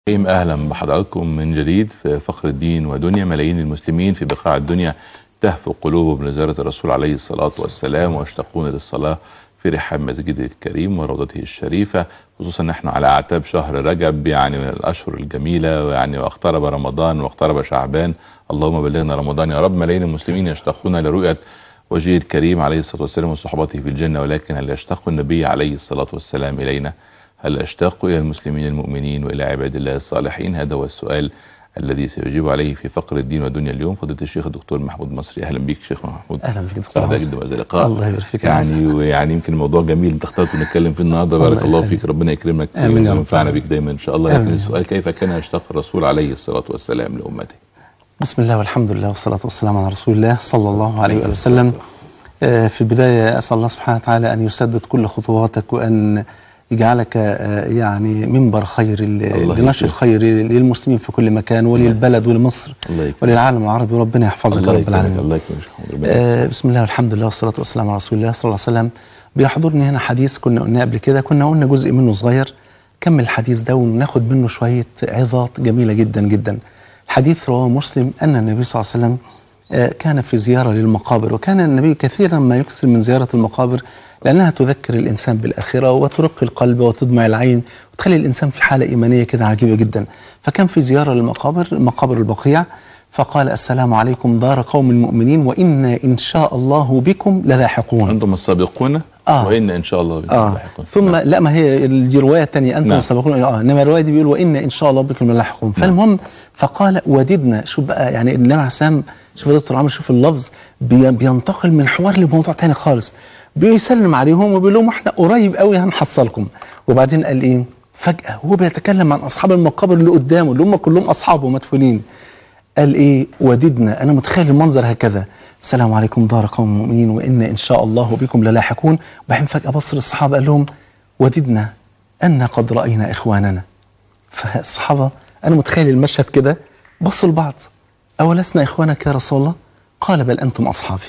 الرحيم اهلا بحضراتكم من جديد في فخر الدين ودنيا ملايين المسلمين في بقاع الدنيا تهفو قلوبهم لزيارة الرسول عليه الصلاة والسلام ويشتاقون للصلاة في رحاب مسجده الكريم وروضته الشريفة خصوصا نحن على اعتاب شهر رجب يعني من الاشهر الجميلة ويعني واقترب رمضان واقترب شعبان اللهم بلغنا رمضان يا رب ملايين المسلمين يشتاقون لرؤية وجهه الكريم عليه الصلاة والسلام وصحبته في الجنة ولكن هل يشتاق النبي عليه الصلاة والسلام إلينا هل أشتاق إلى المسلمين المؤمنين وإلى عباد الله الصالحين هذا هو السؤال الذي سيجيب عليه في فقر الدين والدنيا اليوم فضيلة الشيخ الدكتور محمود مصري أهلا بك شيخ محمود اهلا بك دكتور سعداء عمر. جدا بهذا اللقاء الله يبارك فيك يعني ويعني يمكن الموضوع جميل انت اخترت نتكلم فيه النهارده الله بارك الله يخليك. فيك ربنا يكرمك آمين يا رب. وينفعنا بك دايما ان شاء الله آمين لكن يا السؤال كيف كان يشتاق الرسول عليه الصلاة والسلام لأمته بسم الله والحمد لله والصلاة والسلام على رسول الله صلى الله عليه وآله وسلم آه، في البداية أسأل الله سبحانه وتعالى أن يسدد كل خطواتك وأن يجعلك آه، يعني منبر خير ل- الله لنشر يكرمك. الخير للمسلمين في كل مكان وللبلد ولمصر الله يكرمك وللعالم العربي وربنا يحفظك يا الله رب يكرمك العالمين الله يكرمك شيخ محمود. ربنا آه، يكرمك. بسم الله والحمد لله والصلاة والسلام على رسول الله صلى الله عليه وسلم بيحضرني هنا حديث كنا قلناه قبل كده كنا قلنا جزء منه صغير كمل الحديث ده وناخد منه شوية عظات جميلة جدا جدا الحديث رواه مسلم أن النبي صلى الله عليه وسلم آه، كان في زيارة للمقابر وكان النبي كثيرا ما يكثر من زيارة المقابر لأنها تذكر الإنسان بالآخرة وترق القلب وتدمع العين وتخلي الإنسان في حالة إيمانية كده عجيبة جدا فكان في زيارة للمقابر مقابر البقيع فقال السلام عليكم دار قوم المؤمنين وإنا إن شاء الله بكم للاحقون أنتم السابقون آه. وإن إن شاء الله بكم آه. لاحقون. ثم نعم. لا ما هي دي رواية تانية أنتم نعم. السابقون آه إنما الرواية دي بيقول وإنا إن شاء الله بكم للاحقون فالمهم فقال وددنا شوف بقى يعني النبي عليه السلام شوف يا دكتور عمرو شوف اللفظ بي- بينتقل من حوار لموضوع تاني خالص بيسلم عليهم وبيقول لهم احنا قريب قوي هنحصلكم وبعدين قال ايه فجأة هو بيتكلم عن أصحاب المقابر اللي قدامه اللي هم كلهم أصحابه مدفونين قال ايه وددنا انا متخيل المنظر هكذا السلام عليكم دار قوم مؤمنين وان ان شاء الله بكم للاحقون وبعدين فجاه بص للصحابه قال لهم وددنا ان قد راينا اخواننا فالصحابه انا متخيل المشهد كده بصوا لبعض اولسنا اخوانك يا رسول الله قال بل انتم اصحابي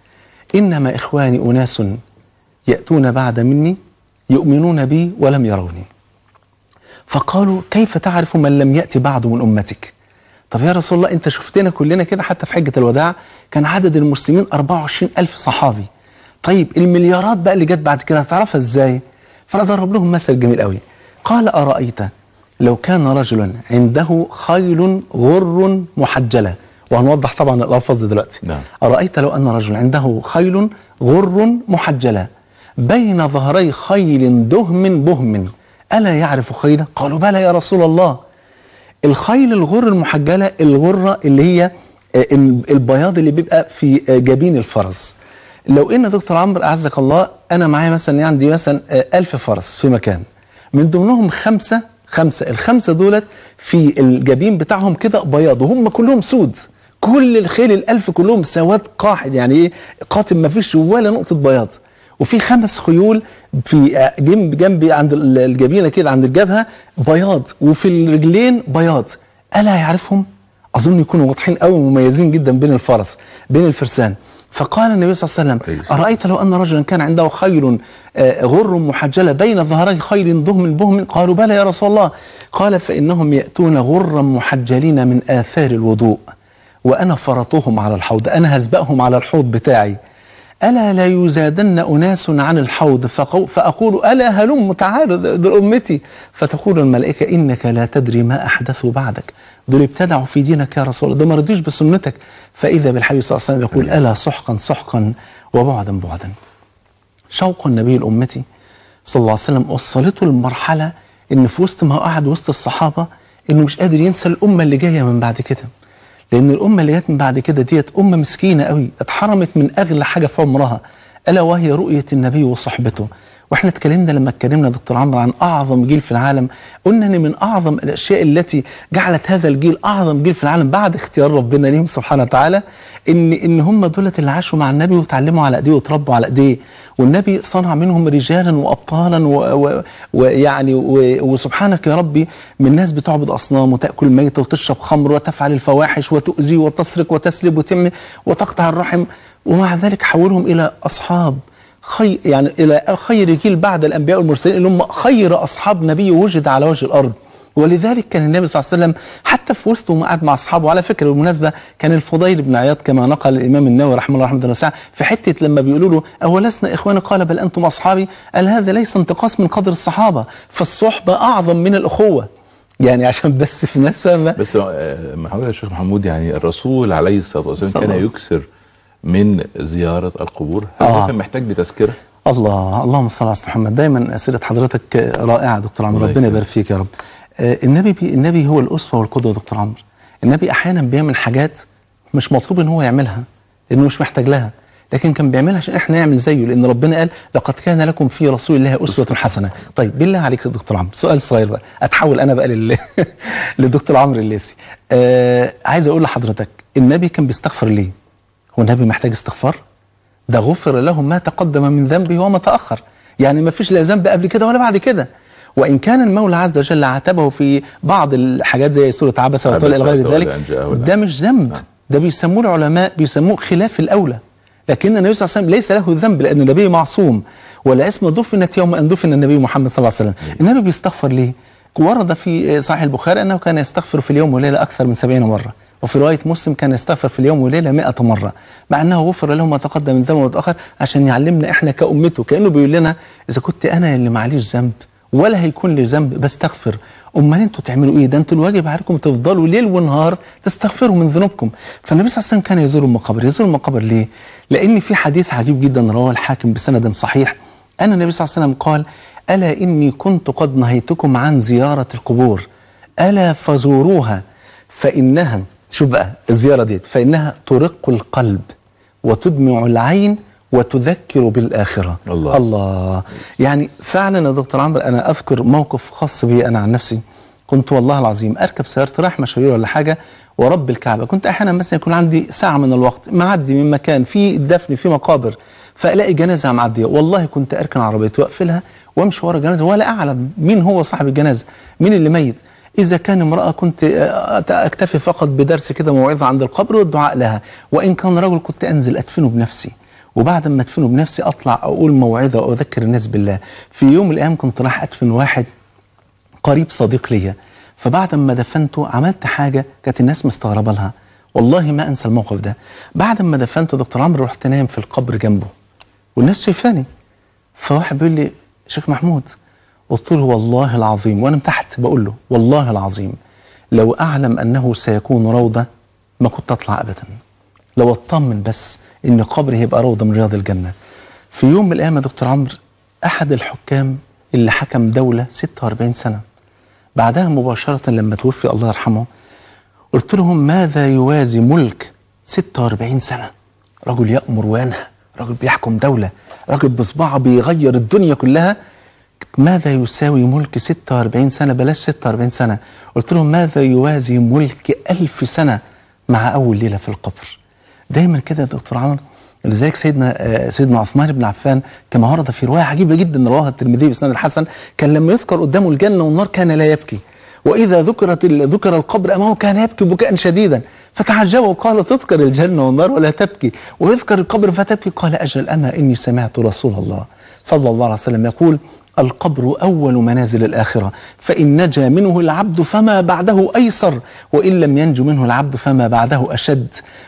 انما اخواني اناس ياتون بعد مني يؤمنون بي ولم يروني فقالوا كيف تعرف من لم يأتي بعد من أمتك طب يا رسول الله انت شفتنا كلنا كده حتى في حجة الوداع كان عدد المسلمين 24 ألف صحابي طيب المليارات بقى اللي جت بعد كده هتعرفها ازاي فانا ضرب لهم مثل جميل قوي قال أرأيت لو كان رجلا عنده خيل غر محجلة وهنوضح طبعا الألفاظ دي دلوقتي نعم. أرأيت لو أن رجل عنده خيل غر محجلة بين ظهري خيل دهم بهم ألا يعرف خيلا قالوا بلى يا رسول الله الخيل الغر المحجلة الغرة اللي هي آه، ال- البياض اللي بيبقى في آه، جبين الفرس لو ان دكتور عمرو اعزك الله انا معايا مثلا عندي مثلا آه، ألف فرس في مكان من ضمنهم خمسة خمسة الخمسة دولت في الجبين بتاعهم كده بياض وهم كلهم سود كل الخيل الألف كلهم سواد قاحل يعني ايه قاتم ما فيش ولا نقطة بياض وفي خمس خيول في آه، جنب جنبي عند ال- الجبينه كده عند الجبهه بياض وفي الرجلين بياض الا يعرفهم اظن يكونوا واضحين قوي ومميزين جدا بين الفرس بين الفرسان فقال النبي صلى الله عليه وسلم كويس. ارايت لو ان رجلا كان عنده خيل آه، غر محجله بين ظهري خيل دهم بهم قالوا بلى يا رسول الله قال فانهم ياتون غرا محجلين من اثار الوضوء وانا فرطهم على الحوض انا هسبقهم على الحوض بتاعي ألا لا يزادن أناس عن الحوض فقو فأقول ألا هلم تعالوا دول أمتي فتقول الملائكة إنك لا تدري ما أحدثوا بعدك دول ابتدعوا في دينك يا رسول الله ده ما رضيش بسنتك فإذا بالحبيب صلى الله عليه وسلم يقول ألا سحقا سحقا وبعدا بعدا شوق النبي لأمتي صلى الله عليه وسلم وصلته للمرحلة إن في وسط ما هو قاعد وسط الصحابة إنه مش قادر ينسى الأمة اللي جاية من بعد كده لأن الأمة اللي جت من بعد كده ديت أمة مسكينة قوي اتحرمت من أغلى حاجة في عمرها ألا وهي رؤية النبي وصحبته واحنا اتكلمنا لما اتكلمنا دكتور عمرو عن أعظم جيل في العالم قلنا إن من أعظم الأشياء التي جعلت هذا الجيل أعظم جيل في العالم بعد اختيار ربنا ليهم سبحانه وتعالى إن إن هم دولت اللي عاشوا مع النبي وتعلموا على إيديه وتربوا على إيديه والنبي صنع منهم رجالا وأبطالا و- و- ويعني و- وسبحانك يا ربي من ناس بتعبد أصنام وتأكل ميتة وتشرب خمر وتفعل الفواحش وتؤذي وتسرق وتسلب وتعمل وتقطع الرحم ومع ذلك حولهم إلى أصحاب خير يعني إلى خير جيل بعد الأنبياء والمرسلين اللي هم خير أصحاب نبي وجد على وجه الأرض ولذلك كان النبي صلى الله عليه وسلم حتى في وسطه وهو قاعد مع اصحابه وعلى فكره بالمناسبه كان الفضيل بن عياض كما نقل الامام النووي رحمه الله رحمه الله في حته لما بيقولوا له اولسنا اخوانا قال بل انتم اصحابي قال هذا ليس انتقاص من قدر الصحابه فالصحبه اعظم من الاخوه يعني عشان بس في ناس فاهمه بس آه، محمود يا شيخ محمود يعني الرسول عليه الصلاه والسلام صلى كان الله. يكثر من زياره القبور هل آه. ده كان محتاج لتذكره الله اللهم صل على سيدنا محمد دايما اسئله حضرتك رائعه دكتور عمرو الله ربنا يكرمك. يبارك فيك يا رب آه، النبي بي النبي هو الاسوه والقدوه يا دكتور عمرو النبي احيانا بيعمل حاجات مش مطلوب ان هو يعملها لانه مش محتاج لها لكن كان بيعملها عشان احنا نعمل زيه لان ربنا قال لقد كان لكم في رسول الله اسوه حسنه طيب بالله عليك يا دكتور عمرو سؤال صغير بقى اتحول انا بقى لل... للدكتور عمرو الليثي آه عايز اقول لحضرتك النبي كان بيستغفر ليه هو النبي محتاج استغفار ده غفر له ما تقدم من ذنبه وما تأخر يعني ما فيش لا ذنب قبل كده ولا بعد كده وإن كان المولى عز وجل عاتبه في بعض الحاجات زي سورة عبس وتولى إلى غير وتولى ذلك أن جاءه الأعمى. ده مش ذنب نعم. ده بيسموه العلماء بيسموه خلاف الأولى لكن النبي صلى الله عليه وسلم ليس له ذنب لأن النبي معصوم ولا اسم دفنت يوم أن دفن النبي محمد صلى الله عليه وسلم النبي بيستغفر ليه ورد في صحيح البخاري أنه كان يستغفر في اليوم والليلة أكثر من سبعين مرة وفي رواية مسلم كان يستغفر في اليوم والليلة مئة مرة مع أنه غفر له ما تقدم من ذنبه وتأخر عشان يعلمنا إحنا كأمته كأنه بيقول لنا إذا كنت أنا اللي معليش ذنب ولا هيكون لي ذنب بستغفر امال انتوا تعملوا ايه ده انتوا الواجب عليكم تفضلوا ليل ونهار تستغفروا من ذنوبكم فالنبي صلى الله عليه وسلم كان يزور المقابر يزور المقابر ليه لان في حديث عجيب جدا رواه الحاكم بسند صحيح ان النبي صلى الله عليه وسلم قال الا اني كنت قد نهيتكم عن زياره القبور الا فزوروها فانها شوف بقى الزياره ديت فانها ترق القلب وتدمع العين وتذكر بالآخرة الله. الله يعني فعلا يا دكتور عمرو أنا أذكر موقف خاص بي أنا عن نفسي كنت والله العظيم أركب سيارتي رايح مشاوير ولا حاجة ورب الكعبة كنت أحيانا مثلا يكون عندي ساعة من الوقت معدي من مكان في دفن في مقابر فألاقي جنازة معدية والله كنت أركن عربيتي وأقفلها وأمشي ورا الجنازة ولا أعلم مين هو صاحب الجنازة مين اللي ميت إذا كان امرأة كنت أكتفي فقط بدرس كده موعظة عند القبر والدعاء لها وإن كان رجل كنت أنزل أدفنه بنفسي وبعد ما ادفنه بنفسي اطلع اقول موعظه واذكر الناس بالله في يوم من الايام كنت رايح ادفن واحد قريب صديق ليا فبعد ما دفنته عملت حاجه كانت الناس مستغربه لها والله ما انسى الموقف ده بعد ما دفنته دكتور عمرو رحت نايم في القبر جنبه والناس شايفاني فواحد بيقول لي شيخ محمود قلت له والله العظيم وانا من تحت بقول له والله العظيم لو اعلم انه سيكون روضه ما كنت اطلع ابدا لو اطمن بس ان قبري هيبقى روضه من رياض الجنه في يوم من الايام يا دكتور عمرو احد الحكام اللي حكم دوله 46 سنه بعدها مباشره لما توفي الله يرحمه قلت لهم ماذا يوازي ملك 46 سنه رجل يامر وينهى رجل بيحكم دوله رجل بصباعه بيغير الدنيا كلها ماذا يساوي ملك 46 سنه بلاش 46 سنه قلت لهم ماذا يوازي ملك ألف سنه مع اول ليله في القبر دايما كده يا دكتور عمر لذلك سيدنا آه، سيدنا عثمان بن عفان كما ورد في روايه عجيبه جدا رواها الترمذي باسناد الحسن كان لما يذكر قدامه الجنه والنار كان لا يبكي واذا ذكرت ال- ذكر القبر امامه كان يبكي بكاء شديدا فتعجبوا وقال تذكر الجنه والنار ولا تبكي ويذكر القبر فتبكي قال اجل اما اني سمعت رسول الله صلى الله عليه وسلم يقول القبر أول منازل الآخرة فإن نجا منه العبد فما بعده أيسر وإن لم ينج منه العبد فما بعده أشد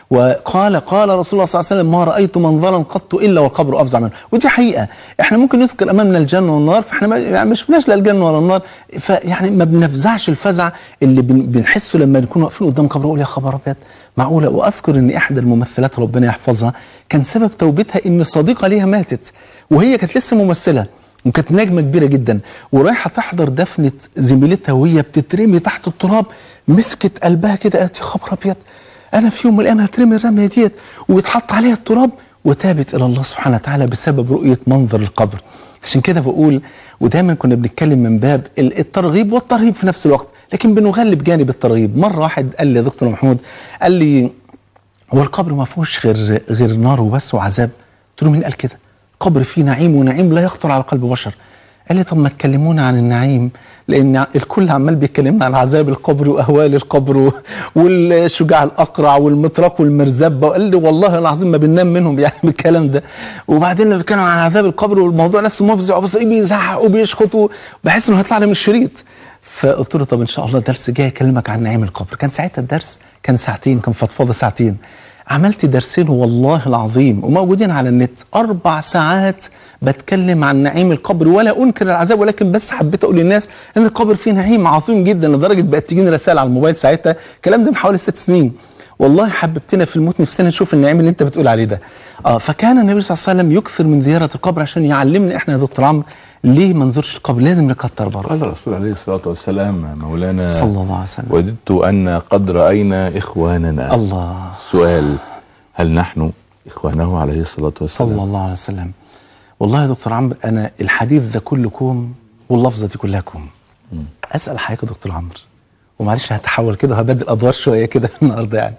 وقال قال رسول الله صلى الله عليه وسلم ما رأيت منظرا قط إلا والقبر أفظع منه ودي حقيقة احنا ممكن نذكر أمامنا الجنة والنار فاحنا ما يعني مش شفناش لا الجنة ولا النار فيعني ما بنفزعش الفزع اللي بن- بنحسه لما نكون واقفين قدام قبر نقول يا خبر أبيض معقولة وأذكر إن إحدى الممثلات ربنا يحفظها كان سبب توبتها إن صديقة ليها ماتت وهي كانت لسه ممثلة وكانت نجمة كبيرة جدا ورايحة تحضر دفنة زميلتها وهي بتترمي تحت التراب مسكت قلبها كده قالت يا خبر أبيض أنا في يوم من الأيام هترمي الرمية ديت ويتحط عليها التراب وتابت إلى الله سبحانه وتعالى بسبب رؤية منظر القبر عشان كده بقول ودايما كنا بنتكلم من باب ال- الترغيب والترهيب في نفس الوقت لكن بنغلب جانب الترغيب مرة واحد قال لي يا دكتور محمود قال لي هو القبر ما فيهوش غير غير نار وبس وعذاب قلت له مين قال كده قبر فيه نعيم ونعيم لا يخطر على قلب بشر قال لي طب ما تكلمونا عن النعيم لان الكل عمال بيكلمنا عن عذاب القبر واهوال القبر و- والشجاع الاقرع والمطرق والمرزبه قال لي والله العظيم ما بننام منهم يعني بالكلام ده وبعدين لما بيتكلموا عن عذاب القبر والموضوع نفسه مفزع وبص بيزعق وبيشخط بحس انه هيطلع لي من الشريط فقلت له طب ان شاء الله درس جاي اكلمك عن نعيم القبر كان ساعتها الدرس كان ساعتين كان فضفاضه ساعتين عملت درسين والله العظيم وموجودين على النت اربع ساعات بتكلم عن نعيم القبر ولا انكر العذاب ولكن بس حبيت اقول للناس ان القبر فيه نعيم عظيم جدا لدرجه بقت تجيني رسائل على الموبايل ساعتها الكلام ده من حوالي ست سنين والله حببتنا في الموت نفسنا نشوف النعيم اللي انت بتقول عليه ده اه فكان النبي صلى الله عليه وسلم يكثر من زياره القبر عشان يعلمنا احنا يا دكتور عمرو ليه ما نزورش القبر لازم نكتر برضه قال الرسول عليه الصلاة والسلام مولانا صلى الله عليه وسلم وددت أن قد رأينا إخواننا الله سؤال هل نحن إخوانه عليه الصلاة والسلام صلى الله عليه وسلم والله يا دكتور عمرو انا الحديث ده كله كوم واللفظه دي كلها كوم مم. اسال حضرتك يا دكتور عمرو ومعلش هتحول كده وهبدل ادوار شويه كده النهارده يعني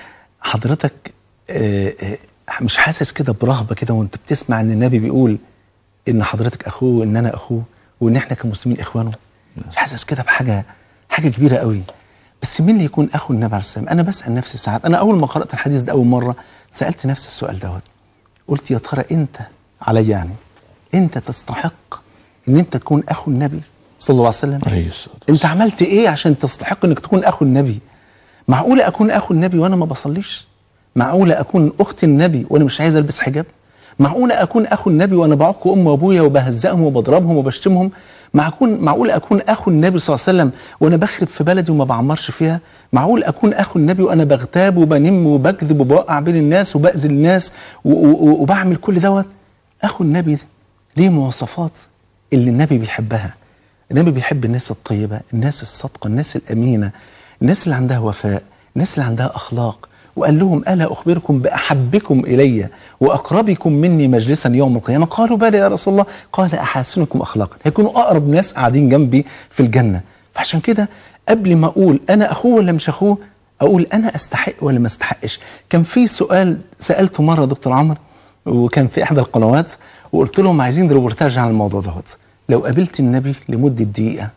حضرتك آه، آه، مش حاسس كده برهبه كده وانت بتسمع ان النبي بيقول ان حضرتك اخوه وان انا اخوه وان احنا كمسلمين اخوانه مش حاسس كده بحاجه حاجه كبيره قوي بس مين اللي يكون اخو النبي عليه السلام انا بسال نفسي ساعات انا اول ما قرات الحديث ده اول مره سالت نفسي السؤال دوت قلت يا ترى انت علي يعني انت تستحق ان انت تكون اخو النبي صلى الله عليه وسلم عليه الصلاة انت عملت ايه عشان تستحق انك تكون اخو النبي معقولة اكون اخو النبي وانا ما بصليش معقولة اكون اخت النبي وانا مش عايز البس حجاب معقولة اكون اخو النبي وانا بعق امي وابويا وبهزقهم وبضربهم وبشتمهم معقول معقول اكون اخو النبي صلى الله عليه وسلم وانا بخرب في بلدي وما بعمرش فيها معقول اكون اخو النبي وانا بغتاب وبنم وبكذب وبوقع بين الناس وباذي الناس و- و- وبعمل كل دوت اخو النبي ده ليه مواصفات اللي النبي بيحبها النبي بيحب الناس الطيبة الناس الصادقة الناس الأمينة الناس اللي عندها وفاء الناس اللي عندها أخلاق وقال لهم ألا أخبركم بأحبكم إلي وأقربكم مني مجلسا يوم القيامة قالوا بلى يا رسول الله قال أحاسنكم أخلاقا هيكونوا أقرب ناس قاعدين جنبي في الجنة فعشان كده قبل ما أقول أنا أخوه ولا مش أخوه أقول أنا أستحق ولا ما أستحقش كان في سؤال سألته مرة دكتور عمرو وكان في إحدى القنوات وقلت لهم عايزين ريبورتاج عن الموضوع دوت لو قابلت النبي لمدة دقيقة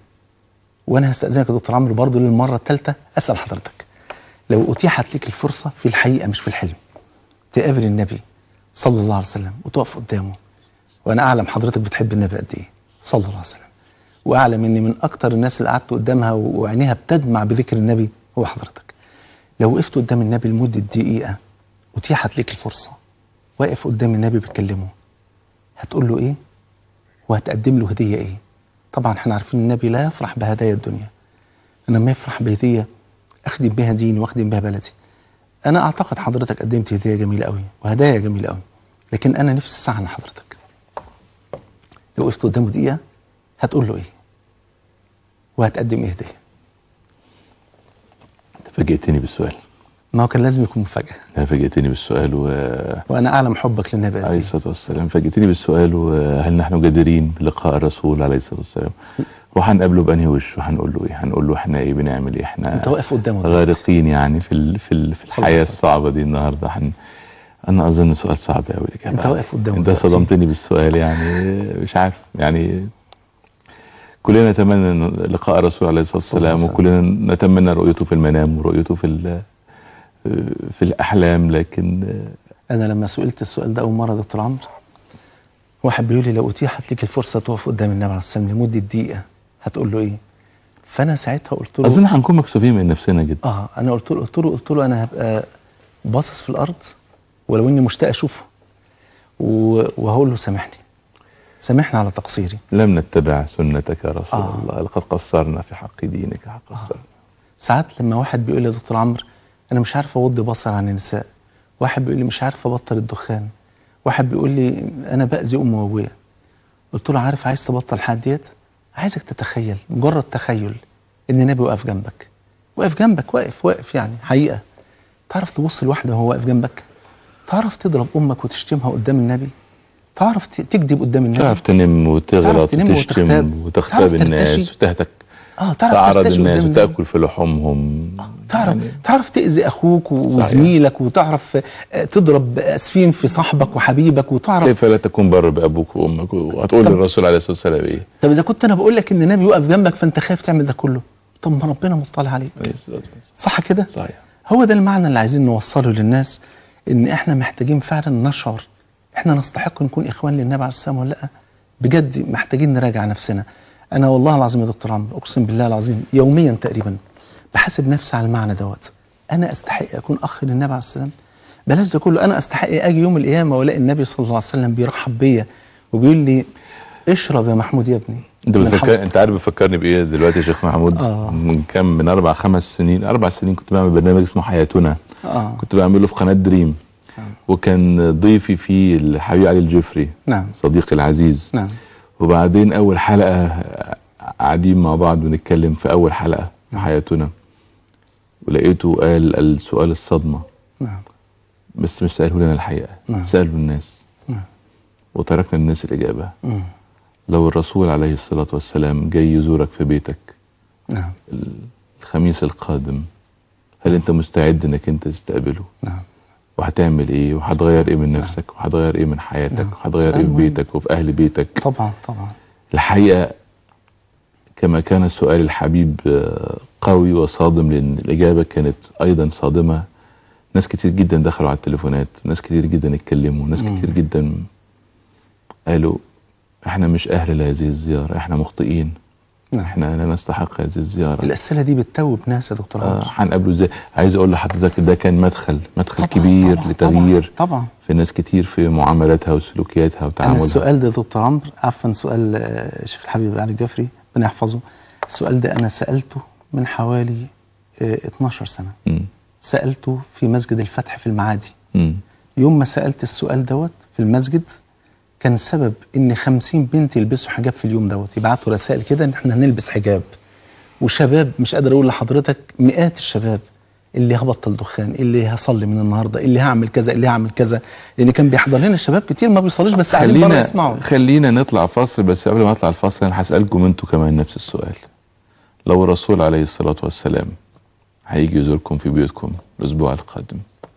وأنا هستأذنك يا دكتور عمرو برضه للمرة الثالثة أسأل حضرتك لو أتيحت لك الفرصة في الحقيقة مش في الحلم تقابل النبي صلى الله عليه وسلم وتقف قدامه وأنا أعلم حضرتك بتحب النبي قد إيه صلى الله عليه وسلم وأعلم إني من أكتر الناس اللي قعدت قدامها وعينيها بتدمع بذكر النبي هو حضرتك لو وقفت قدام النبي لمدة دقيقة أتيحت لك الفرصة واقف قدام النبي بتكلمه هتقول له إيه وهتقدم له هدية ايه طبعا احنا عارفين النبي لا يفرح بهدايا الدنيا انما يفرح بهدية اخدم بها ديني واخدم بها بلدي انا اعتقد حضرتك قدمت هدية جميلة قوي وهدايا جميلة قوي لكن انا نفسي اسعى لحضرتك لو وقفت قدامه دقيقة هتقول له ايه وهتقدم ايه هدية أنت فاجئتني بالسؤال ما هو كان لازم يكون مفاجأة أنت فاجئتني بالسؤال و وانا اعلم حبك للنبي قد عليه ايه الصلاة والسلام فاجئتني بالسؤال وهل نحن جديرين بلقاء الرسول عليه الصلاة والسلام وهنقابله بأنهي وش وهنقول له ايه هنقول له احنا ايه بنعمل ايه احنا انت واقف قدامه دلوقتي. غارقين يعني في ال في, ال في صلى الحياة الله عليه وسلم. الصعبة دي النهاردة حن انا اظن سؤال صعب قوي لك انت واقف قدامه انت دلوقتي. صدمتني بالسؤال يعني مش عارف يعني كلنا نتمنى إن لقاء الرسول عليه الصلاة صلى الله والسلام عليه وكلنا نتمنى رؤيته في المنام ورؤيته في ال- في الأحلام لكن انا لما سئلت السؤال ده اول مره يا دكتور عمرو واحد بيقول لي لو اتيحت لك الفرصه تقف قدام النبي عليه الصلاه والسلام لمده دقيقه هتقول له ايه فانا ساعتها قلت له أظن هنكون مكسوفين من نفسنا جدا اه انا قلت له قلت له قلت له انا هبقى باصص في الارض ولو اني مشتاق اشوفه و- وهقول له سامحني سامحني على تقصيري لم نتبع سنتك يا رسول آه. الله لقد قصرنا في حق دينك حق قصرنا ساعات لما واحد بيقول لي يا دكتور عمرو انا مش عارف اغض بصر عن النساء واحد بيقول لي مش عارف ابطل الدخان واحد بيقول لي انا باذي امي وابويا قلت له عارف عايز تبطل الحاجات ديت عايزك تتخيل مجرد تخيل ان النبي واقف جنبك واقف جنبك واقف واقف يعني حقيقه تعرف تبص لواحده وهو واقف جنبك تعرف تضرب امك وتشتمها قدام النبي تعرف ت- تكذب قدام النبي تعرف تنم وتغلط تعرف تنم وتشتم وتغتاب. وتغتاب تعرف الناس ترتشي. وتهتك اه تعرف تعرض ترتشي الناس قدام النبي. وتاكل في لحومهم تعرف يعني تعرف تأذي أخوك وزميلك وتعرف آه، تضرب أسفين في صاحبك وحبيبك وتعرف كيف لا تكون بر بابوك وامك وهتقول طب- للرسول عليه الصلاه والسلام ايه؟ طب إذا كنت أنا بقول لك إن النبي يقف جنبك فأنت خايف تعمل ده كله طب ما ربنا مطلع عليك عليه الصلاة والسلام. صح كده؟ صحيح هو ده المعنى اللي عايزين نوصله للناس إن إحنا محتاجين فعلا نشعر إحنا نستحق نكون إخوان للنبي عليه السلام ولا لأ؟ بجد محتاجين نراجع نفسنا انا والله العظيم يا دكتور عمرو اقسم بالله العظيم يوميا تقريبا بحاسب نفسي على المعنى دوت انا استحق اكون اخ للنبي عليه السلام بلاش ده كله انا استحق اجي يوم القيامه والاقي النبي صلى الله عليه وسلم بيرحب بيا وبيقول لي اشرب يا محمود يا ابني انت من بتفكر حوض- انت عارف بتفكرني بايه دلوقتي يا شيخ محمود آه. من كام من اربع خمس سنين اربع سنين كنت بعمل برنامج اسمه حياتنا اه كنت بعمله في قناه دريم نعم. وكان ضيفي فيه الحبيب علي الجفري نعم صديقي العزيز نعم وبعدين اول حلقه قاعدين مع بعض بنتكلم في اول حلقه في حياتنا ولقيته قال السؤال الصدمه نعم بس مش ساله لنا الحقيقه نعم. ساله الناس نعم وتركنا الناس الاجابه مم. لو الرسول عليه الصلاه والسلام جاي يزورك في بيتك نعم الخميس القادم هل انت مستعد انك انت تستقبله نعم وهتعمل ايه وهتغير ايه من نفسك وهتغير ايه من حياتك نعم. وهتغير ايه في المهم. بيتك وفي اهل بيتك طبعا طبعا الحقيقة كما كان السؤال الحبيب آه، قوي وصادم لان الاجابة كانت ايضا صادمة ناس كتير جدا دخلوا على التليفونات ناس كتير جدا اتكلموا ناس مم. كتير جدا قالوا احنا مش اهل لهذه الزيارة احنا مخطئين نعم احنا لا نستحق هذه الزيارة الاسئله دي بتتوب ناس يا دكتور آه، عمرو هنقابله ازاي عايز اقول لحضرتك ده كان مدخل مدخل طبعاً، كبير طبعاً، لتغيير طبعا, طبعا. في ناس كتير في معاملاتها وسلوكياتها انا وتعاملها السؤال ده يا دكتور عمرو عفوا سؤال آه، الشيخ الحبيب علي الجفري ربنا يحفظه السؤال ده انا سالته من حوالي آه، 12 سنه مم. سالته في مسجد الفتح في المعادي مم. يوم ما سالت السؤال دوت في المسجد كان سبب ان 50 بنت يلبسوا حجاب في اليوم دوت يبعتوا رسائل كده ان احنا هنلبس حجاب وشباب مش قادر اقول لحضرتك مئات الشباب اللي هبطل دخان اللي هصلي من النهارده اللي هعمل كذا اللي هعمل كذا لان كان بيحضر لنا شباب كتير ما بيصليش بس قاعدين بره خلينا يسمعوا خلينا نطلع فاصل بس قبل ما اطلع الفاصل انا هسالكم انتوا كمان نفس السؤال لو الرسول عليه الصلاه والسلام هيجي يزوركم في بيوتكم الاسبوع القادم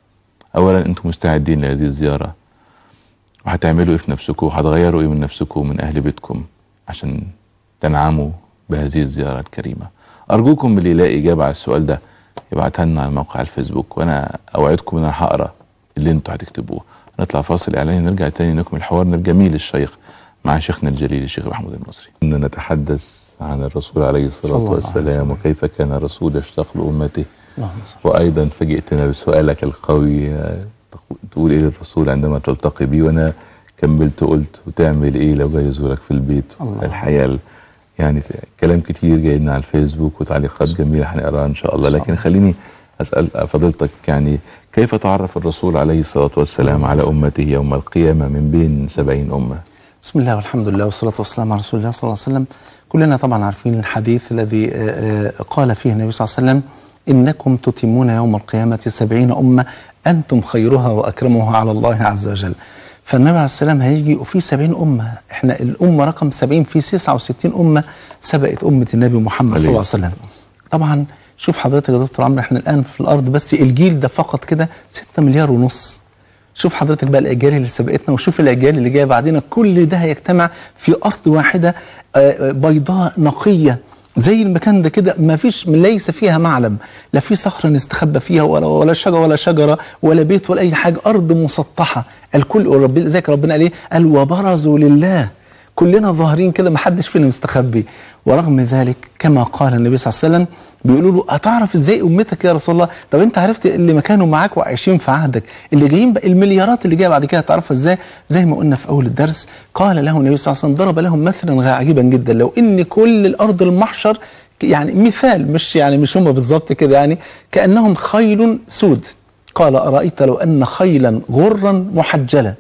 اولا انتم مستعدين لهذه الزياره وهتعملوا ايه في نفسكم وهتغيروا ايه من نفسكم ومن اهل بيتكم عشان تنعموا بهذه الزياره الكريمه ارجوكم اللي يلاقي اجابه على السؤال ده يبعتها لنا على موقع الفيسبوك وانا اوعدكم ان انا هقرا اللي انتوا هتكتبوه نطلع فاصل اعلاني نرجع تاني نكمل حوارنا الجميل الشيق مع شيخنا الجليل الشيخ محمود المصري كنا نتحدث عن الرسول عليه صلى الصلاه الله عليه والسلام وسلم. وكيف كان الرسول يشتاق لامته اللهم صل وايضا فاجئتنا بسؤالك القوي آه، تقو- تقول ايه للرسول عندما تلتقي بيه وانا كملت قلت وتعمل ايه لو جاي يزورك في البيت الله. الحقيقه ال- يعني كلام كتير جاي لنا على الفيسبوك وتعليقات جميله هنقراها ان شاء الله إن شاء لكن الله. خليني اسال فضيلتك يعني كيف تعرف الرسول عليه الصلاه والسلام على امته يوم القيامه من بين سبعين امه بسم الله والحمد لله والصلاة والسلام على رسول الله صلى الله عليه وسلم كلنا طبعا عارفين الحديث الذي آه، آه، قال فيه النبي صلى الله عليه وسلم إنكم تتمون يوم القيامة سبعين أمة أنتم خيرها وأكرمها على الله عز وجل فالنبي عليه السلام هيجي وفي سبعين أمة احنا الأمة رقم سبعين في تسعة وستين أمة سبقت أمة النبي محمد صلى الله عليه وسلم طبعا شوف حضرتك يا دكتور عمرو احنا الآن في الأرض بس الجيل ده فقط كده ستة مليار ونص شوف حضرتك بقى الاجيال اللي سبقتنا وشوف الاجيال اللي جايه بعدنا كل ده هيجتمع في ارض واحده آه، آه، بيضاء نقيه زي المكان ده كده ما فيش ليس فيها معلم لا في صخره نستخبى فيها ولا ولا شجره ولا شجره ولا بيت ولا اي حاجه ارض مسطحه الكل ورب ذاك ربنا قال ايه قال وبرزوا لله كلنا ظاهرين كده ما حدش فينا مستخبي ورغم ذلك كما قال النبي صلى الله عليه وسلم بيقولوا له هتعرف ازاي امتك يا رسول الله طب انت عرفت اللي ما كانوا معاك وعايشين في عهدك اللي جايين بقى المليارات اللي جايه بعد كده هتعرفها ازاي زي ما قلنا في اول الدرس قال له النبي صلى الله عليه وسلم ضرب لهم مثلا عجيبا جدا لو ان كل الارض المحشر يعني مثال مش يعني مش هم بالظبط كده يعني كانهم خيل سود قال ارايت لو ان خيلا غرا محجله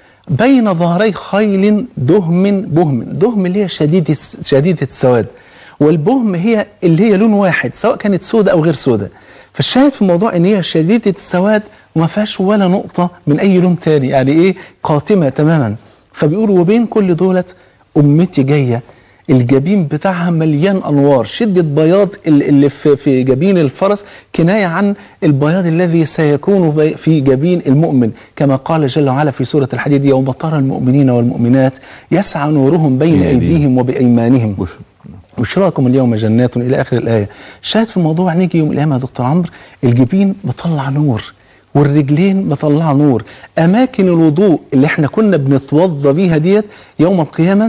بين ظهري خيل دهم بهم دهم اللي هي شديدة شديدة السواد والبهم هي اللي هي لون واحد سواء كانت سودة أو غير سودة فالشاهد في الموضوع ان هي شديدة السواد وما فيهاش ولا نقطة من أي لون تاني يعني إيه قاتمة تماما فبيقولوا وبين كل دولت أمتي جاية الجبين بتاعها مليان انوار شده بياض ال- اللي في في جبين الفرس كنايه عن البياض الذي سيكون في- في جبين المؤمن كما قال جل وعلا في سوره الحديد يوم ترى المؤمنين والمؤمنات يسعى نورهم بين بين أيديهم. ايديهم وبايمانهم بش... بشراكم اليوم جنات الى اخر الايه شاهد في الموضوع نيجي يوم القيامه يا دكتور عمرو الجبين مطلع نور والرجلين مطلعه نور اماكن الوضوء اللي احنا كنا بنتوضى بيها ديت يوم القيامه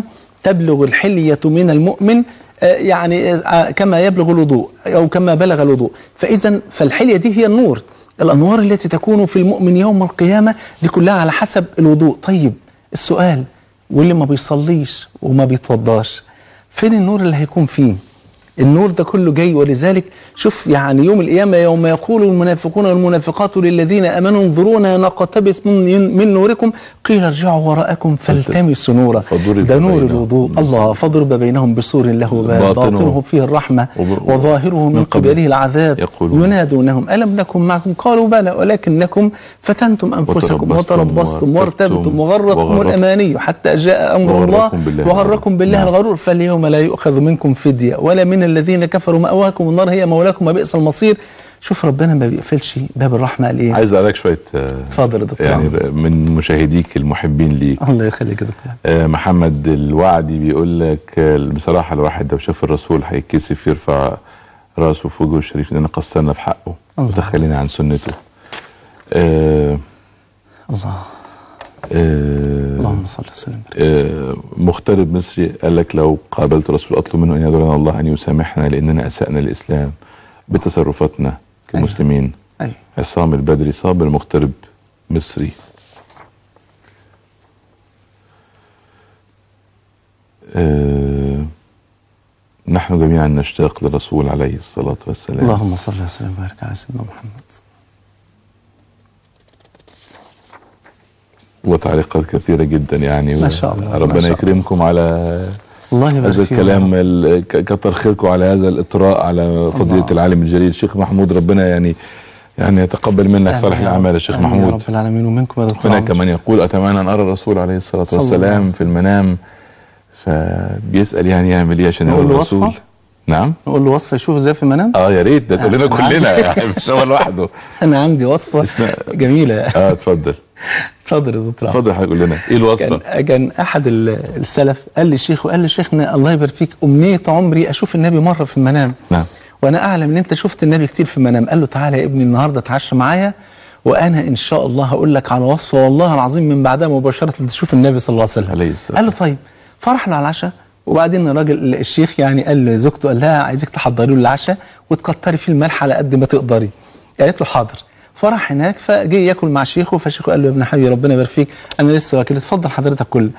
تبلغ الحلية من المؤمن آه، يعني آه، كما يبلغ الوضوء أو كما بلغ الوضوء فإذا فالحلية دي هي النور الأنوار التي تكون في المؤمن يوم القيامة دي كلها على حسب الوضوء طيب السؤال واللي ما بيصليش وما بيتوضاش فين النور اللي هيكون فيه النور ده كله جاي ولذلك شوف يعني يوم القيامة يوم يقول المنافقون والمنافقات للذين أمنوا انظرونا نقتبس من, من نوركم قيل ارجعوا وراءكم فالتمسوا نورا فضرب ده نور بينهم الوضوء بسور. الله فضرب بينهم بسور له باب باطنه باطنه فيه الرحمة وب- وظاهره من من قبل قبله العذاب يقولون. ينادونهم ألم نكن معكم قالوا بلى ولكنكم فتنتم أنفسكم وتربصتم وتربصتم وارتبتم وارتبتم وغرتكم وغرتكم الأماني حتى جاء أمر الله وغركم بالله وغركم بالله نعم. الغرور فاليوم لا يؤخذ منكم فدية ولا من الذين كفروا مأواكم النار هي مولاكم وبئس المصير شوف ربنا ما بيقفلش باب الرحمة قال ايه عايز اقول لك شويه آه، اتفضل يا دكتور يعني عمرو. من مشاهديك المحبين ليك الله يخليك يا دكتور آه، محمد الوعدي بيقول لك آه، بصراحه الواحد لو شاف الرسول هيتكسف يرفع راسه في وجهه الشريف لان قصرنا في حقه الله. وتخلينا عن سنته آه، الله آه، اللهم صل وسلم آه، مغترب مصري قال لك لو قابلت رسول اطلب منه ان يدعو لنا الله ان يسامحنا لاننا اسانا الاسلام بتصرفاتنا كمسلمين أيوة. عصام البدري صابر مغترب مصري آه، نحن جميعا نشتاق للرسول عليه الصلاة والسلام اللهم صل وسلم وبارك على سيدنا محمد وتعليقات كثيرة جدا يعني ما شاء الله، ما ربنا شاء يكرمكم على الله يبارك هذا فيك الكلام ال- ك- كتر خيركم على هذا الاطراء على فضيلة الله. العالم الجليل الشيخ محمود ربنا يعني يعني يتقبل منك آمين صالح يا رب. الاعمال يا شيخ آمين يا محمود رب العالمين ومنكم يا دكتور هناك عمرو. من يقول اتمنى ان ارى الرسول عليه الصلاة صلى الله عليه والسلام وسلم. في المنام فبيسأل يعني يعمل ايه عشان يرى نقول له الرسول وصفة؟ نعم نقول له وصفة يشوف ازاي في المنام اه يا ريت ده تقول لنا آه، كلنا عندي. يعني مش هو لوحده انا عندي وصفة اسمع- جميلة اه اتفضل اتفضل يا دكتور عمرو. اتفضل حضرتك قول لنا ايه الوصفة كان كان احد ال- السلف قال لي شيخ وقال لي شيخنا الله يبارك فيك امنيه عمري اشوف النبي مره في المنام نعم وانا اعلم ان انت شفت النبي كتير في المنام قال له تعالى يا ابني النهارده اتعشى معايا وانا ان شاء الله هقول لك على وصفه والله العظيم من بعدها مباشره تشوف النبي صلى الله عليه وسلم عليه الصلاة قال له طيب فرحنا على العشاء وبعدين الراجل الشيخ يعني قال لزوجته قال لها عايزك تحضري له العشاء وتكتري فيه الملح على قد ما تقدري قالت له حاضر فراح هناك فجه ياكل مع شيخه فشيخه قال له يا ابن حبيبي ربنا يبارك فيك انا لسه واكل اتفضل حضرتك كل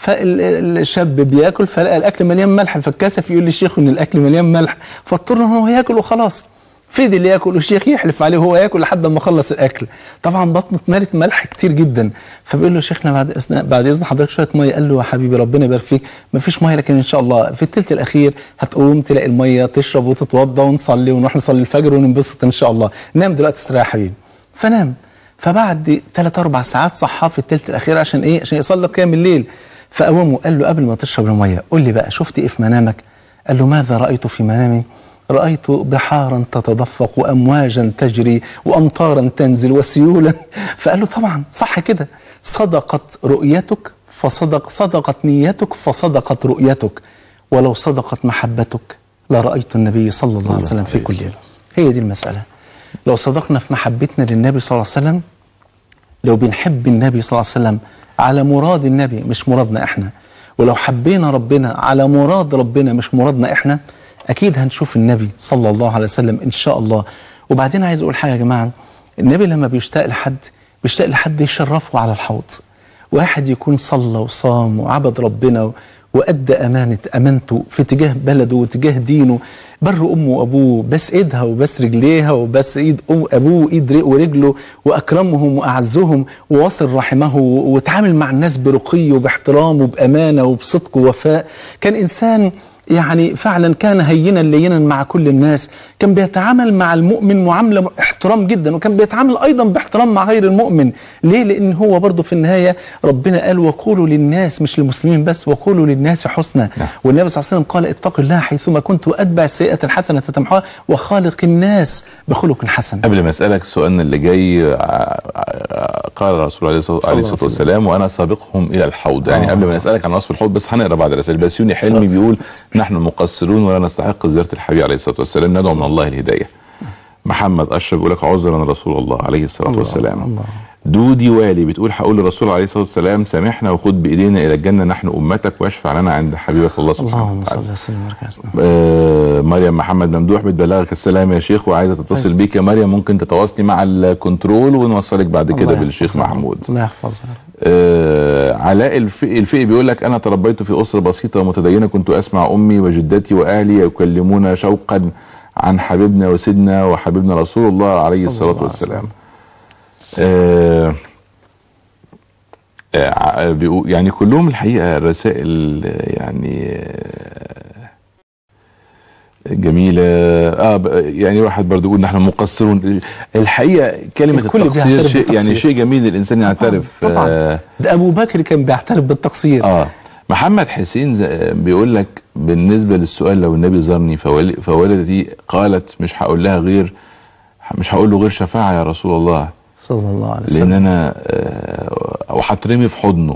فالشاب بياكل فلقى الاكل مليان ملح فاتكسف يقول للشيخ ان الاكل مليان ملح فاضطر ان هو ياكل وخلاص فضل ياكل والشيخ يحلف عليه وهو ياكل لحد ما خلص الاكل طبعا بطنه اتملت ملح كتير جدا فبيقول له شيخنا بعد اذن بعد اذن حضرتك شويه ميه قال له يا حبيبي ربنا يبارك فيك مفيش ميه لكن ان شاء الله في الثلث الاخير هتقوم تلاقي الميه تشرب وتتوضى ونصلي ونروح نصلي الفجر وننبسط ان شاء الله نام دلوقتي استريح يا حبيبي فنام فبعد 3 4 ساعات صحاه في الثلث الاخير عشان ايه عشان يصلي قيام الليل فقومه قال له قبل ما تشرب الميه قول لي بقى شفت ايه في منامك قال له ماذا رايت في منامي رأيت بحارا تتدفق وأمواجا تجري وأمطارا تنزل وسيولا فقال له طبعا صح كده صدقت رؤيتك فصدق صدقت نيتك فصدقت رؤيتك ولو صدقت محبتك لرأيت النبي صلى الله عليه وسلم في كل يوم هي دي المسألة لو صدقنا في محبتنا للنبي صلى الله عليه وسلم لو بنحب النبي صلى الله عليه وسلم على مراد النبي مش مرادنا احنا ولو حبينا ربنا على مراد ربنا مش مرادنا احنا اكيد هنشوف النبي صلى الله عليه وسلم ان شاء الله وبعدين عايز اقول حاجه يا جماعه النبي لما بيشتاق لحد بيشتاق لحد يشرفه على الحوض واحد يكون صلى وصام وعبد ربنا وأدى أمانة أمانته في اتجاه بلده واتجاه دينه بر أمه وأبوه بس إيدها وبس رجليها وبس إيد أم أبوه وإيد ورجله وأكرمهم وأعزهم وواصل رحمه وتعامل مع الناس برقي وباحترام وبأمانة وبصدق ووفاء كان إنسان يعني فعلا كان هينا لينا مع كل الناس كان بيتعامل مع المؤمن معاملة احترام جدا وكان بيتعامل أيضا باحترام مع غير المؤمن ليه لأن هو برضه في النهاية ربنا قال وقولوا للناس مش للمسلمين بس وقولوا للناس حسنى نعم. والنبي صلى الله عليه وسلم قال اتق الله حيثما كنت وأتبع السيئة الحسنة تمحوها وخالق الناس بخلق حسن قبل ما اسالك سؤالنا اللي جاي ع- ع- قال الرسول عليه الصلاه عليه الصلاة والسلام وانا سابقهم الى الحوض يعني آه. قبل ما نسالك عن وصف الحوض بس هنقرا بعد الرسائل بسيوني حلمي بيقول نحن مقصرون ولا نستحق زياره الحبيب عليه الصلاه والسلام ندعو من الله الهدايه محمد اشرف بيقول لك عذرا رسول الله عليه الصلاه الله والسلام الله دودي والي بتقول هقول للرسول عليه الصلاه والسلام سامحنا وخد بايدينا الى الجنه نحن امتك واشفع لنا عند حبيبك الله سبحانه اللهم وتعالى صل وسلم وبارك على سيدنا آه، مريم محمد ممدوح بتبلغك السلام يا شيخ وعايزه تتصل كويس. بيك يا مريم ممكن تتواصلي مع الكنترول ونوصلك بعد كده الله بالشيخ يحفظها. محمود الله يحفظها آه، علاء الفقي, الفقي بيقول لك انا تربيت في اسره بسيطه ومتدينه كنت اسمع امي وجدتي واهلي يكلمون شوقا عن حبيبنا وسيدنا وحبيبنا رسول الله عليه صلى الصلاه الله عليه والسلام وسلم. آه، آه، بيقول- يعني كلهم الحقيقه رسائل آه، يعني آه، جميلة اه ب- يعني واحد برضه يقول نحن مقصرون الحقيقة كلمة الكل التقصير بيعترف شيء يعني بالتقصير. شيء جميل الانسان يعترف طبعاً. آه ده ابو بكر كان بيعترف بالتقصير اه محمد حسين ز- بيقول لك بالنسبة للسؤال لو النبي زارني فوال- فوالدتي قالت مش هقول لها غير مش هقول له غير شفاعة يا رسول الله صلى الله عليه لان وسلم انا آه، او هترمي في حضنه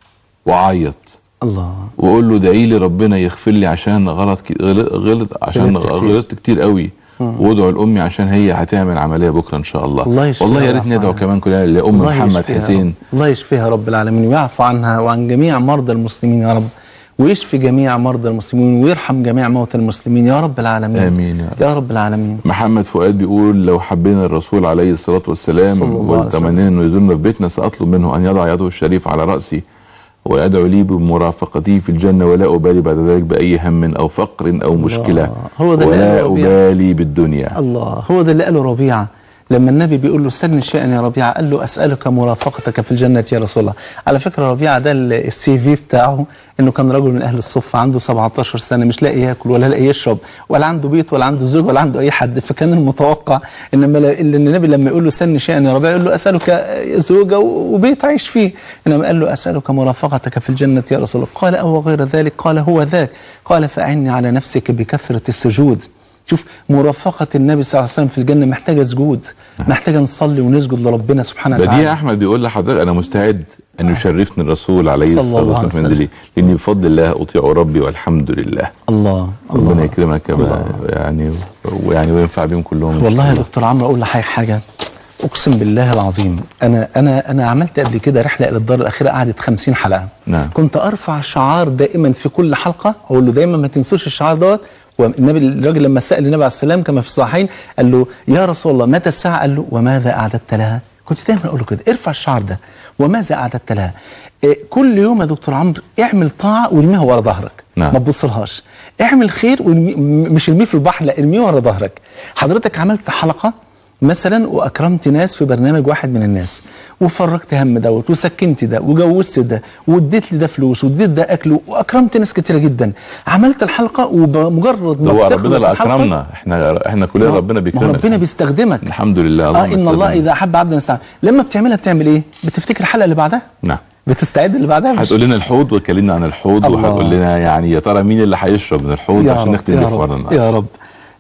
وعيط الله واقول له ادعي لي ربنا يغفر لي عشان غلط كي- غلط, غلط عشان غلطت كتير. غلطت كتير قوي مم. وادعو لامي عشان هي هتعمل عمليه بكره ان شاء الله الله يشفيها والله يا ريت ويعفو ندعو عنها. كمان كلنا لام الله محمد يشفيها يا حسين رب. الله يشفيها رب العالمين ويعفو عنها وعن جميع مرضى المسلمين يا رب ويشفي جميع مرضى المسلمين ويرحم جميع موتى المسلمين يا رب العالمين امين يا رب يا رب العالمين محمد فؤاد بيقول لو حبينا الرسول عليه الصلاة والسلام صلى الله عليه وتمنينا انه يزورنا في بيتنا سأطلب منه ان يضع يده الشريف على رأسي ويدعو لي بمرافقتي في الجنة ولا أبالي بعد ذلك بأي هم أو فقر أو مشكلة هو ده اللي ولا قاله ربيعة. أبالي بالدنيا الله هو ده اللي قاله ربيعة لما النبي بيقول له سن شيئا يا ربيعة قال له أسألك مرافقتك في الجنة يا رسول الله على فكرة ربيعة ده ال- السي في بتاعه انه كان رجل من اهل الصفة عنده 17 سنة مش لاقي ياكل ولا لاقي يشرب ولا عنده بيت ولا عنده زوج ولا عنده اي حد فكان المتوقع انما لا- ان النبي لما يقول له سن شيئا يا ربيعة يقول له اسألك زوجة وبيت عايش فيه انما قال له اسألك مرافقتك في الجنة يا رسول الله قال او غير ذلك قال هو ذاك قال فأعني على نفسك بكثرة السجود شوف مرافقة النبي صلى الله عليه وسلم في الجنة محتاجة سجود محتاجة نصلي ونسجد لربنا سبحانه بديع وتعالى أحمد بيقول لحضرتك أنا مستعد أن يشرفني الرسول عليه صلى الصلاة الله والسلام عليه في منزلي لأني بفضل الله أطيع ربي والحمد لله الله ربنا الله. يكرمك كما الله. يعني ويعني وينفع بهم كلهم والله يا دكتور عمرو اقول لحضرتك حاجه اقسم بالله العظيم انا انا انا عملت قبل كده رحله الى الدار الاخيره قعدت 50 حلقه نعم كنت ارفع شعار دائما في كل حلقه اقول له دايما ما تنسوش الشعار دوت والنبي الراجل لما سال النبي عليه السلام كما في الصحيحين قال له يا رسول الله متى الساعه قال له وماذا اعددت لها كنت دايما اقول له كده ارفع الشعار ده وماذا اعددت لها إيه، كل يوم يا دكتور عمرو اعمل طاعه وارميها ورا ظهرك نعم. ما تبصلهاش اعمل خير وارمي- م- مش ارميه في البحر لا ارميه ورا ظهرك حضرتك عملت حلقه مثلا واكرمت ناس في برنامج واحد من الناس وفرجت هم دوت وسكنت ده وجوزت ده واديت لي ده فلوس واديت ده اكل واكرمت ناس كتيره جدا عملت الحلقه وبمجرد ما هو بتخلص ربنا اللي الحلقة- اكرمنا احنا احنا كلنا ما- ربنا ما بيكرمنا ربنا بيستخدمك الحمد لله اه اللهم ان الله استخدمنا. اذا احب عبدا استعان لما بتعملها بتعمل ايه بتفتكر الحلقه اللي بعدها نعم بتستعد اللي بعدها مش- هتقول لنا الحوض واتكلمنا عن الحوض الله. وهتقول لنا يعني يا ترى مين اللي هيشرب من الحوض يا عشان رب نختم يا بحوارنا رب النهارده يا رب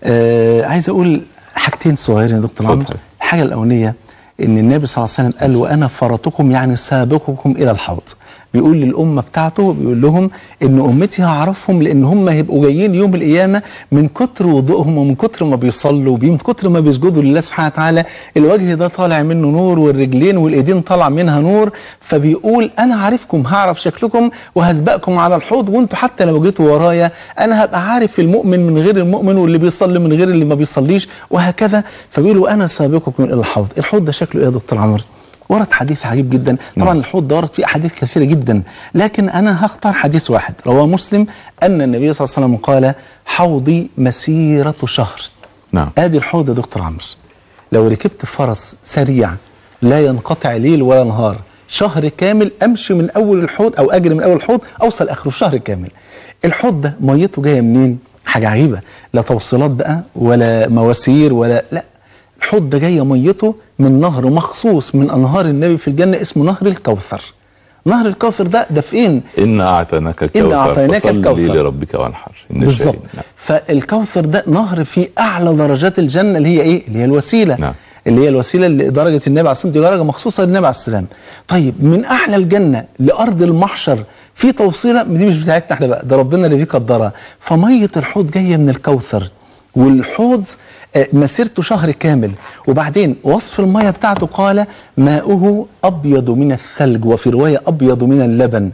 آه عايز اقول حاجتين صغيرين يا دكتور عمرو اتفضل. الحاجه الاولانيه ان النبي صلى الله عليه وسلم قال وانا فرطكم يعني سابقكم الى الحوض بيقول للأمة بتاعته بيقول لهم إن أمتي هعرفهم لأن هم هيبقوا جايين يوم القيامة من كتر وضوءهم ومن كتر ما بيصلوا ومن كتر ما بيسجدوا لله سبحانه وتعالى الوجه ده طالع منه نور والرجلين والإيدين طالع منها نور فبيقول أنا عارفكم هعرف شكلكم وهسبقكم على الحوض وانتوا حتى لو جيتوا ورايا أنا هبقى عارف المؤمن من غير المؤمن واللي بيصلي من غير اللي ما بيصليش وهكذا فبيقولوا أنا سابقكم إلى الحوض الحوض ده شكله إيه يا دكتور عمرو ورد حديث عجيب جدا طبعا نعم. الحوض ده ورد فيه احاديث كثيره جدا لكن انا هختار حديث واحد رواه مسلم ان النبي صلى الله عليه وسلم قال حوضي مسيره شهر نعم ادي الحوض يا دكتور عمرو لو ركبت فرس سريع لا ينقطع ليل ولا نهار شهر كامل امشي من اول الحوض او اجري من اول الحوض اوصل اخره شهر كامل الحوض ده ميته جايه منين حاجه عجيبه لا توصيلات بقى ولا مواسير ولا لا الحوض ده جايه ميته من نهر مخصوص من انهار النبي في الجنه اسمه نهر الكوثر نهر الكوثر ده ده فين إن أعطيناك الكوثر أعطيناك فصل الكوثر. لربك وانحر إن بالظبط شاء نعم. فالكوثر ده نهر في اعلى درجات الجنه اللي هي ايه اللي هي الوسيله نعم. اللي هي الوسيله اللي درجه النبي عليه الصلاه والسلام دي درجه مخصوصه للنبي عليه السلام طيب من اعلى الجنه لارض المحشر في توصيله دي مش بتاعتنا احنا بقى ده ربنا اللي فيه قدرها فميه الحوض جايه من الكوثر والحوض آه، مسيرته شهر كامل وبعدين وصف المية بتاعته قال ماؤه أبيض من الثلج وفي رواية أبيض من اللبن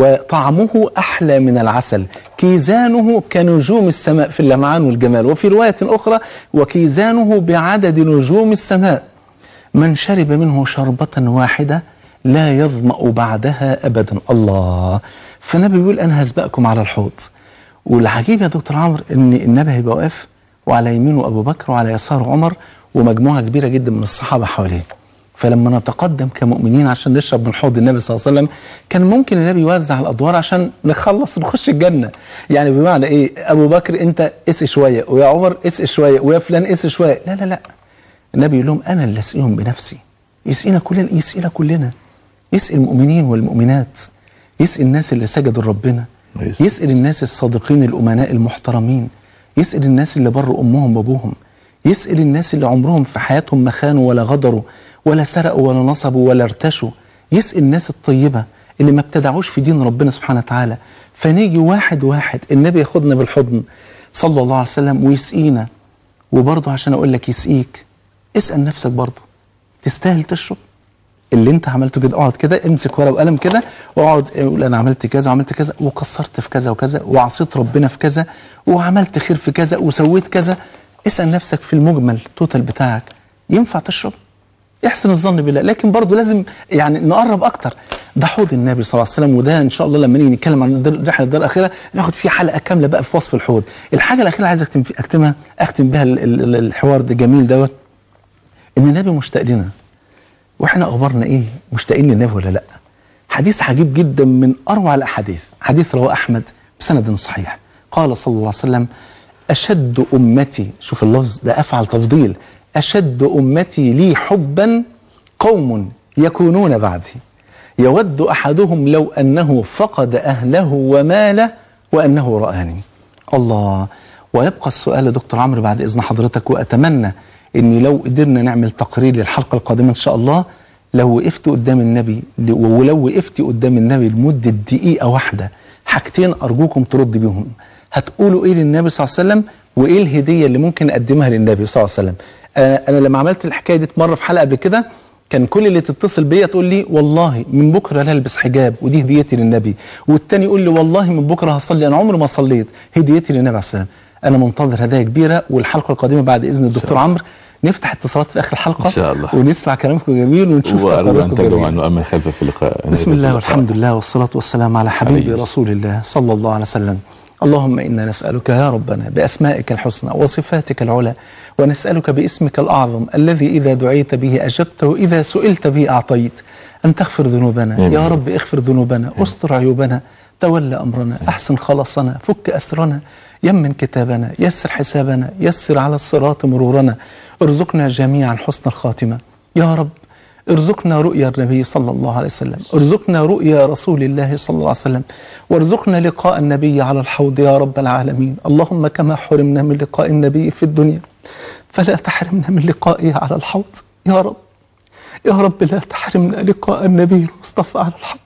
وطعمه أحلى من العسل كيزانه كنجوم السماء في اللمعان والجمال وفي رواية أخرى وكيزانه بعدد نجوم السماء من شرب منه شربة واحدة لا يظمأ بعدها أبدا الله فالنبي بيقول أنا هسبقكم على الحوض والعجيب يا دكتور عمرو ان النبي هيبقى واقف وعلى يمينه ابو بكر وعلى يساره عمر ومجموعه كبيره جدا من الصحابه حواليه فلما نتقدم كمؤمنين عشان نشرب من حوض النبي صلى الله عليه وسلم كان ممكن النبي يوزع الادوار عشان نخلص نخش الجنه يعني بمعنى ايه ابو بكر انت اسقي شويه ويا عمر اسقي شويه ويا فلان اسقي شويه لا لا لا النبي يقول لهم انا اللي اسقيهم بنفسي يسقينا كلنا يسقينا كلنا يسقي المؤمنين والمؤمنات يسقي الناس اللي سجدوا لربنا يسأل الناس الصادقين الأمناء المحترمين يسأل الناس اللي بروا أمهم وأبوهم يسأل الناس اللي عمرهم في حياتهم ما خانوا ولا غدروا ولا سرقوا ولا نصبوا ولا ارتشوا يسأل الناس الطيبة اللي ما ابتدعوش في دين ربنا سبحانه وتعالى فنيجي واحد واحد النبي ياخدنا بالحضن صلى الله عليه وسلم ويسقينا وبرضه عشان أقول لك يسقيك اسأل نفسك برضه تستاهل تشرب اللي انت عملته كده اقعد كده امسك ورقه وقلم كده واقعد اقول انا عملت كذا وعملت كذا وقصرت في كذا وكذا وعصيت ربنا في كذا وعملت خير في كذا وسويت كذا اسال نفسك في المجمل التوتال بتاعك ينفع تشرب احسن الظن بالله لكن برضه لازم يعني نقرب اكتر ده حوض النبي صلى الله عليه وسلم وده ان شاء الله لما نيجي نتكلم عن الدار- رحله الدار الاخيره ناخد فيه حلقه كامله بقى في وصف الحوض الحاجه الاخيره عايز اختم في- اختمها اختم بها ال- ال- الحوار ده جميل دوت ان النبي مشتاق لنا واحنا اخبارنا ايه مشتاقين للنبي ولا لا حديث عجيب جدا من اروع الاحاديث حديث رواه احمد بسند صحيح قال صلى الله عليه وسلم اشد امتي شوف اللفظ ده افعل تفضيل اشد امتي لي حبا قوم يكونون بعدي يود احدهم لو انه فقد اهله وماله وانه رآني الله ويبقى السؤال يا دكتور عمرو بعد اذن حضرتك واتمنى ان لو قدرنا نعمل تقرير للحلقه القادمه ان شاء الله لو وقفت قدام النبي ولو وقفت قدام النبي لمده دقيقه واحده حاجتين ارجوكم ترد بيهم هتقولوا ايه للنبي صلى الله عليه وسلم وايه الهديه اللي ممكن اقدمها للنبي صلى الله عليه وسلم انا أنا لما عملت الحكايه دي مره في حلقه قبل كده كان كل اللي تتصل بيا تقول لي والله من بكره لا البس حجاب ودي هديتي للنبي والتاني يقول لي والله من بكره هصلي انا عمري ما صليت هديتي للنبي عليه السلام انا منتظر هدايا كبيره والحلقه القادمه بعد اذن الدكتور عمرو نفتح اتصالات في اخر الحلقه إن شاء الله. ونسمع كلامكم جميل ونشوف وأرجو أن أخباركم تجمع جميل. أن نؤمن خلف في اللقاء بسم الله والحمد لله والصلاة والسلام على حبيب عليه رسول الله صلى الله عليه وسلم اللهم إنا نسألك يا ربنا بأسمائك الحسنى وصفاتك العلى ونسألك باسمك الأعظم الذي إذا دعيت به أجبت وإذا سئلت به أعطيت أن تغفر ذنوبنا آمين. يا رب اغفر ذنوبنا استر عيوبنا تولى أمرنا أحسن خلاصنا فك أسرنا يمن كتابنا يسر حسابنا يسر على الصراط مرورنا ارزقنا جميعا حسن الخاتمة يا رب ارزقنا رؤيا النبي صلى الله عليه وسلم ارزقنا رؤيا رسول الله صلى الله عليه وسلم وارزقنا لقاء النبي على الحوض يا رب العالمين اللهم كما حرمنا من لقاء النبي في الدنيا فلا تحرمنا من لقائه على الحوض يا رب يا رب لا تحرمنا لقاء النبي المصطفى على الحوض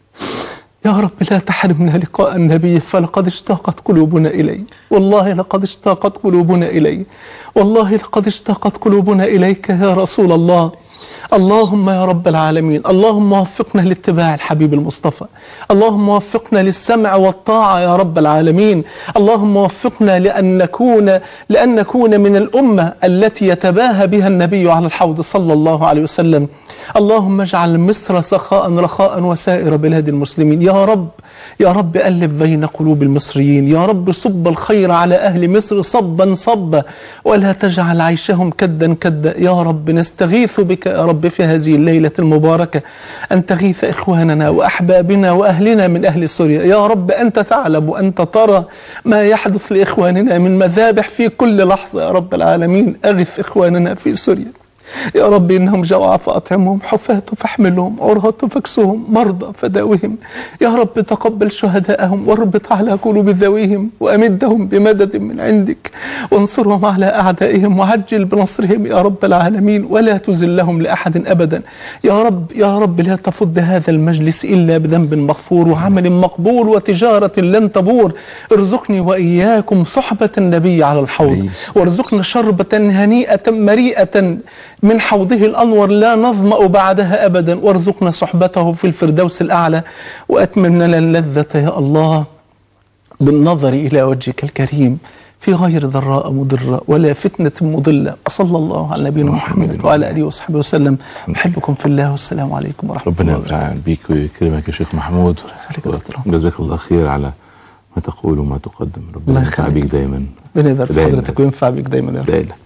يا رب لا تحرمنا لقاء النبي فلقد اشتاقت قلوبنا إليه والله لقد اشتاقت قلوبنا إليه والله لقد اشتاقت قلوبنا إليك يا رسول الله اللهم يا رب العالمين اللهم وفقنا لاتباع الحبيب المصطفى اللهم وفقنا للسمع والطاعة يا رب العالمين اللهم وفقنا لأن نكون لأن نكون من الأمة التي يتباهى بها النبي على الحوض صلى الله عليه وسلم اللهم اجعل مصر سخاء رخاء وسائر بلاد المسلمين يا رب يا رب ألف بين قلوب المصريين يا رب صب الخير على أهل مصر صبا صبا ولا تجعل عيشهم كدا كدا يا رب نستغيث بك يا رب في هذه الليلة المباركة أن تغيث إخواننا وأحبابنا وأهلنا من أهل سوريا يا رب أنت تعلم وأنت ترى ما يحدث لإخواننا من مذابح في كل لحظة يا رب العالمين أغث إخواننا في سوريا يا رب إنهم جوع فأطعمهم حفاة فاحملهم عرهة فاكسهم مرضى فداوهم يا رب تقبل شهداءهم واربط على قلوب ذويهم وأمدهم بمدد من عندك وانصرهم على أعدائهم وعجل بنصرهم يا رب العالمين ولا تزلهم لأحد أبدا يا رب يا رب لا تفض هذا المجلس إلا بذنب مغفور وعمل مقبول وتجارة لن تبور ارزقني وإياكم صحبة النبي على الحوض وارزقنا شربة هنيئة مريئة من حوضه الأنور لا نظمأ بعدها أبدا وارزقنا صحبته في الفردوس الأعلى وأتمم لنا اللذة يا الله بالنظر إلى وجهك الكريم في غير ضراء مضرة ولا فتنة مضلة وصلى الله على نبينا محمد وعلى آله وصحبه وسلم أحبكم في الله والسلام عليكم ورحمة ربنا الله وبركاته ينفع بيك ويكرمك يا شيخ محمود يخليك يا دكتور. جزاك الله خير على ما تقول وما تقدم الله ربنا ينفع يخليك. بيك دايما ربنا يبارك في دايما. حضرتك وينفع بك دايما يا رب لا إله